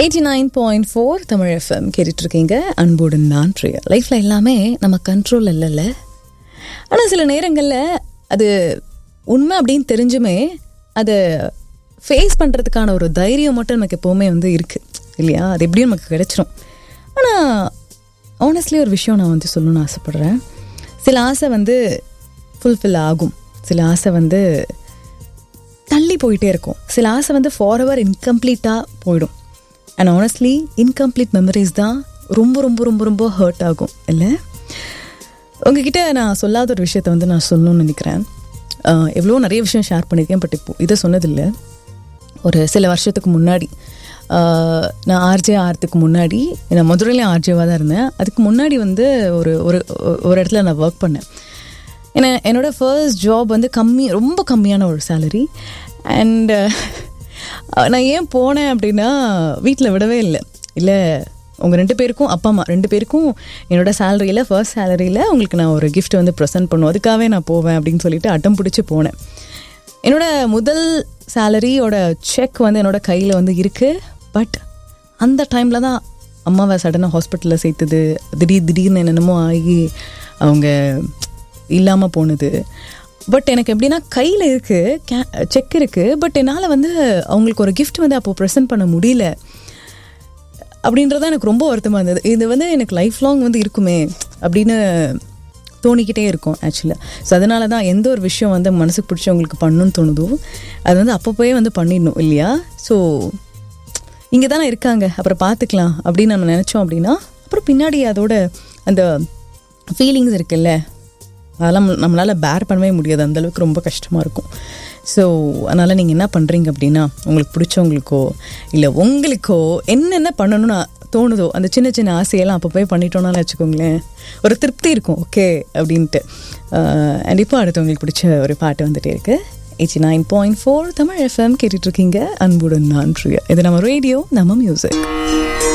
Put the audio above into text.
eighty nine point four Tamil FM கேட்டுட்டு இருக்கீங்க அன்போடு நான் பிரியா லைஃப்பில் எல்லாமே நம்ம கண்ட்ரோல் இல்லைல்ல ஆனால் சில நேரங்களில் அது உண்மை அப்படின்னு தெரிஞ்சுமே அதை ஃபேஸ் பண்ணுறதுக்கான ஒரு தைரியம் மட்டும் நமக்கு எப்போவுமே வந்து இருக்குது இல்லையா அது எப்படியும் நமக்கு கிடைச்சிரும் ஆனால் ஆனஸ்ட்லி ஒரு விஷயம் நான் வந்து சொல்லணும்னு ஆசைப்பட்றேன் சில ஆசை வந்து ஃபுல்ஃபில் ஆகும் சில ஆசை வந்து தள்ளி போயிட்டே இருக்கும் சில ஆசை வந்து ஃபார் எவர் இன்கம்ப்ளீட்டாக போயிடும் அண்ட் ஆனஸ்ட்லி இன்கம்ப்ளீட் மெமரிஸ் தான் ரொம்ப ரொம்ப ரொம்ப ரொம்ப ஹர்ட் ஆகும் இல்லை உங்ககிட்ட நான் சொல்லாத ஒரு விஷயத்த வந்து நான் சொல்லணும்னு நினைக்கிறேன் ஆஹ் எவ்வளோ நிறைய விஷயம் ஷேர் பண்ணியிருக்கேன் பட் இப்போ இதை சொன்னதில்லை ஒரு சில வருஷத்துக்கு முன்னாடி ஆஹ் நான் ஆர்ஜே ஆகிறதுக்கு முன்னாடி நான் மதுரையிலையும் ஆர்ஜேவாக தான் இருந்தேன் அதுக்கு முன்னாடி வந்து ஒரு ஒரு ஒரு இடத்துல நான் ஒர்க் பண்ணேன் ஏன்னா என்னோடய ஃபர்ஸ்ட் ஜாப் வந்து கம்மி ரொம்ப கம்மியான ஒரு சேலரி அண்ட் நான் ஏன் போனேன் அப்படின்னா வீட்டில் விடவே இல்லை இல்லை உங்கள் ரெண்டு பேருக்கும் அப்பா அம்மா ரெண்டு பேருக்கும் என்னோட சேலரியில் ஃபர்ஸ்ட் சேலரியில் உங்களுக்கு நான் ஒரு gift வந்து ப்ரெசென்ட் பண்ணுவோம் அதுக்காகவே நான் போவேன் அப்படின்னு சொல்லிட்டு அட்டம் பிடிச்சி போனேன் என்னோட முதல் சேலரியோட செக் வந்து என்னோட கையில் வந்து இருக்குது பட் அந்த டைமில் தான் அம்மாவை சடனாக ஹாஸ்பிட்டலில் சேர்த்தது திடீர் திடீர்னு என்னென்னமோ ஆகி அவங்க இல்லாமல் போனது பட் எனக்கு எப்படின்னா கையில் இருக்குது கே செக் இருக்குது பட் என்னால் வந்து அவங்களுக்கு ஒரு gift வந்து அப்போது ப்ரெசென்ட் பண்ண முடியல அப்படின்றது எனக்கு ரொம்ப வருத்தமாக இருந்தது இது வந்து எனக்கு லைஃப் லாங் வந்து இருக்குமே அப்படின்னு தோணிக்கிட்டே இருக்கும் ஆக்சுவலாக ஸோ அதனால தான் எந்த ஒரு விஷயம் வந்து மனசுக்கு பிடிச்சவங்களுக்கு பண்ணணும்னு தோணுதோ அது வந்து அப்பப்போயே வந்து பண்ணிடணும் இல்லையா ஸோ இங்கே தானே இருக்காங்க அப்புறம் பார்த்துக்கலாம் அப்படின்னு நம்ம நினச்சோம் அப்படின்னா அப்புறம் பின்னாடி அதோட அந்த ஃபீலிங்ஸ் இருக்குல்ல அதெல்லாம் நம்மளால் பேர் பண்ணவே முடியாது அந்த அளவுக்கு ரொம்ப கஷ்டமாக இருக்கும் ஸோ அதனால் நீங்கள் என்ன பண்ணுறீங்க அப்படின்னா உங்களுக்கு பிடிச்சவங்களுக்கோ இல்லை உங்களுக்கோ என்னென்ன பண்ணணும்னு தோணுதோ அந்த சின்ன சின்ன ஆசையெல்லாம் அப்போ போய் பண்ணிட்டோம்னாலும் வச்சுக்கோங்களேன் ஒரு திருப்தி இருக்கும் ஓகே அப்படின்ட்டு அண்ட் இப்போ அடுத்தவங்களுக்கு பிடிச்ச ஒரு பாட்டு வந்துட்டே இருக்கு eighty nine point four Tamil FM கேட்டுட்ருக்கீங்க அன்புடன் நான் பிரியா இது நம்ம ரேடியோ நம்ம மியூசிக்